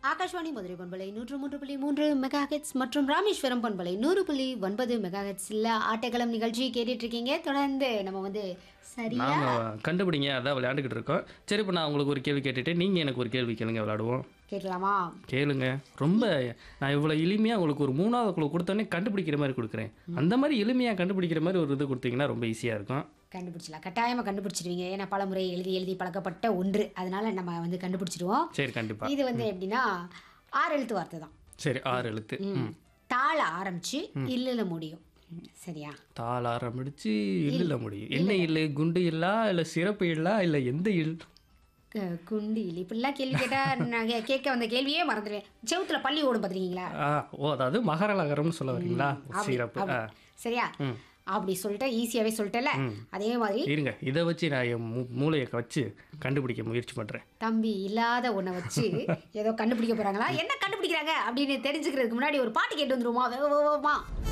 ஆகாஷ்வாணி மதுரை பண்பலை நூற்று மூன்று புள்ளி மூன்று மெகா ஹெட்ஸ் மற்றும் ராமேஸ்வரம் பண்பலை நூறு புள்ளி ஒன்பது மெகா ஹெட்ஸில் ஆட்டக்களம் நிகழ்ச்சி கேட்டுட்டு இருக்கீங்க தொடர்ந்து நம்ம வந்து சரியா நாம கண்டுபிடிங்க அதான் விளையாண்டுக்கிட்டு இருக்கோம் சரி இப்போ நான் உங்களுக்கு ஒரு கேள்வி கேட்டுட்டு நீங்கள் எனக்கு ஒரு கேள்வி கேளுங்க விளையாடுவோம் கேட்கலாமா கேளுங்க ரொம்ப நான் இவ்வளோ எளிமையாக உங்களுக்கு ஒரு மூணாவது குழு கொடுத்தோன்னே கண்டுபிடிக்கிற மாதிரி கொடுக்குறேன் அந்த மாதிரி எளிமையாக கண்டுபிடிக்கிற மாதிரி ஒரு இது கொடுத்தீங்கன்னா ரொம்ப ஈஸியாக இருக்கும் கண்டுபிடிச்சலாம் கட்டாயமாக கண்டுபிடிச்சிடுவீங்க ஏன்னா பல முறை எழுதி எழுதி பழக்கப்பட்ட ஒன்று அதனால நம்ம வந்து கண்டுபிடிச்சிடுவோம் சரி கண்டிப்பாக இது வந்து எப்படின்னா ஆறு எழுத்து வார்த்தை தான் சரி ஆறு எழுத்து ம் தாள ஆரம்பிச்சு இல்லைல முடியும் சரியா தாள் ஆரம்பிச்சு இல்ல முடியும் என்ன இல்லை குண்டு இல்லா இல்லை சிறப்பு இல்லா இல்லை எந்த இல் க- குண்டு இல்லை இப்படிலாம் கேள்வி கேட்டால் நான் கே- கேட்க வந்த கேள்வியே மறந்துடுவேன் செவுத்துல பள்ளி ஓடும் பார்த்துருக்கீங்களா ஆ ஓ அதாவது மகரலகரம்னு சொல்ல வரீங்களா சிறப்பு ஆ சரியா அப்படி சொல்லிட்டு ஈஸியாகவே சொல்லிட்டல அதே மாதிரி இருங்க இதை வச்சு நான் என் மூ மூளையை வச்சு கண்டுபிடிக்க முயற்சி பண்ணுறேன் தம்பி இல்லாத ஒன்றை வச்சு ஏதோ கண்டுபிடிக்க போறாங்களா என்ன கண்டுபிடிக்கிறாங்க அப்படின்னு தெரிஞ்சுக்கிறதுக்கு முன்னாடி ஒரு பாட்டு கேட்டு வந்துருவோமா வேகமா